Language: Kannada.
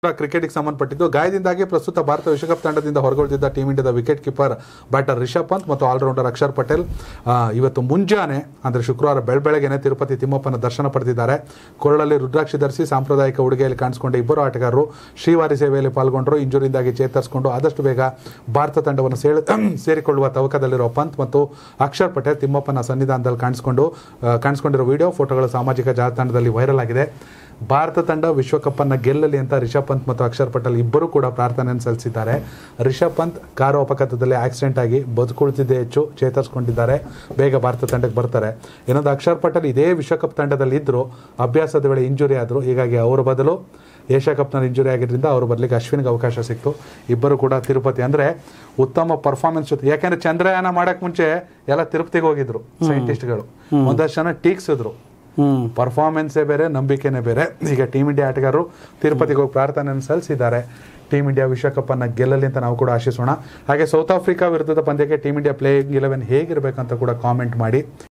ಕ್ರಿಕೆಟ್ಗೆ ಸಂಬಂಧಪಟ್ಟಿದ್ದು ಗಾಯದಿಂದಾಗಿ ಪ್ರಸ್ತುತ ಭಾರತ ವಿಶ್ವಕಪ್ ತಂಡದಿಂದ ಹೊರಗುಳಿದಿದ್ದ ಟೀಮ್ ಇಂಡಿಯಾದ wicket keeper batter Rishabh Pant ಮತ್ತು ಆಲ್ರೌಂಡರ್ ಅಕ್ಷರ್ ಪಟೇಲ್ ಆ, ಇವತ್ತು ಮುಂಜಾನೆ ಅಂದರೆ ಶುಕ್ರವಾರ ಬೆಳಬೆಳಗ್ಗೆನೆ ತಿರುಪತಿ ತಿಮ್ಮಪ್ಪನ ದರ್ಶನ ಪಡೆದಿದ್ದಾರೆ ಕೊರಳಲ್ಲಿ ರುದ್ರಾಕ್ಷಿ ಧರಿಸಿ ಸಾಂಪ್ರದಾಯಿಕ ಉಡುಗೆಯಲ್ಲಿ ಕಾಣಿಸಿಕೊಂಡ ಇಬ್ಬರು ಆಟಗಾರರು ಶ್ರೀವಾರಿ ಸೇವೆಯಲ್ಲಿ ಪಾಲ್ಗೊಂಡರು ಇಂಜುರಿಯಿಂದಾಗಿ ಚೇತರಿಸಿಕೊಂಡು ಆದಷ್ಟು ಬೇಗ ಭಾರತ ತಂಡವನ್ನು ಸೇಳ ಸೇರಿಕೊಳ್ಳುವ ತವಕದಲ್ಲಿರುವ ಪಂತ್ ಮತ್ತು ಅಕ್ಷರ್ ಪಟೇಲ್ ತಿಮ್ಮಪ್ಪನ ಸನ್ನಿಧಾನದಲ್ಲಿ ಕಾಣಿಸಿಕೊಂಡು ಆ, ಕಾಣಿಸಿಕೊಂಡಿರೋ ವಿಡಿಯೋ ಫೋಟೋಗಳು ಸಾಮಾಜಿಕ ಜಾಲತಾಣದಲ್ಲಿ ವೈರಲ್ ಆಗಿದೆ ಭಾರತ ತಂಡ ವಿಶ್ವಕಪ್ ಅನ್ನ ಗೆಲ್ಲಲಿ ಅಂತ ರಿಷಬ್ ಪಂತ್ ಮತ್ತು ಅಕ್ಷರ್ ಪಟೇಲ್ ಇಬ್ಬರು ಕೂಡ ಪ್ರಾರ್ಥನೆಯನ್ನು ಸಲ್ಲಿಸಿದ್ದಾರೆ ರಿಷಬ್ ಪಂತ್ ಕಾರು ಅಪಘಾತದಲ್ಲಿ ಆಕ್ಸಿಡೆಂಟ್ ಆಗಿ ಬದುಕುಳಿದಿದ್ದೇ ಹೆಚ್ಚು ಚೇತರಿಸಿಕೊಂಡಿದ್ದಾರೆ ಬೇಗ ಭಾರತ ತಂಡಕ್ಕೆ ಬರ್ತಾರೆ ಇನ್ನೊಂದು ಅಕ್ಷರ್ ಪಟೇಲ್ ಇದೇ ವಿಶ್ವಕಪ್ ತಂಡದಲ್ಲಿ ಇದ್ರು ಅಭ್ಯಾಸದ ವೇಳೆ ಇಂಜುರಿ ಆದರು ಹೀಗಾಗಿ ಅವರ ಬದಲು ಏಷ್ಯಾ ಕಪ್ನಲ್ಲಿ ಇಂಜುರಿ ಆಗಿದ್ದರಿಂದ ಅವರು ಬರ್ಲಿಕ್ಕೆ ಅಶ್ವಿನ್ಗೆ ಅವಕಾಶ ಸಿಕ್ತು ಇಬ್ಬರು ಕೂಡ ತಿರುಪತಿ ಅಂದ್ರೆ ಉತ್ತಮ ಪರ್ಫಾರ್ಮೆನ್ಸ್ ಜೊತೆ ಯಾಕಂದ್ರೆ ಚಂದ್ರಯಾನ ಮಾಡಕ್ ಮುಂಚೆ ಎಲ್ಲ ತಿರುಪತಿಗೆ ಹೋಗಿದ್ರು ಸೈಂಟಿಸ್ಟ್ಗಳು ಒಂದಷ್ಟು ಜನ ಟೀಕ್ಸಿದ್ರು ಹ್ಮ್ ಪರ್ಫಾರ್ಮೆನ್ಸೇ ಬೇರೆ ನಂಬಿಕೆನೇ ಬೇರೆ ಈಗ ಟೀಮ್ ಇಂಡಿಯಾ ಆಟಗಾರರು ತಿರುಪತಿಗೆ ಹೋಗಿ ಪ್ರಾರ್ಥನೆಯನ್ನು ಸಲ್ಲಿಸಿದ್ದಾರೆ ಟೀಮ್ ಇಂಡಿಯಾ ವಿಶ್ವಕಪ್ ಅನ್ನ ಗೆಲ್ಲಲಿ ಅಂತ ನಾವು ಕೂಡ ಆಶಿಸೋಣ ಹಾಗೆ ಸೌತ್ ಆಫ್ರಿಕಾ ವಿರುದ್ಧದ ಪಂದ್ಯಕ್ಕೆ ಟೀಮ್ ಇಂಡಿಯಾ ಪ್ಲೇಯಿಂಗ್ ಇಲೆವೆನ್ ಹೇಗಿರಬೇಕಂತ ಕೂಡ ಕಾಮೆಂಟ್ ಮಾಡಿ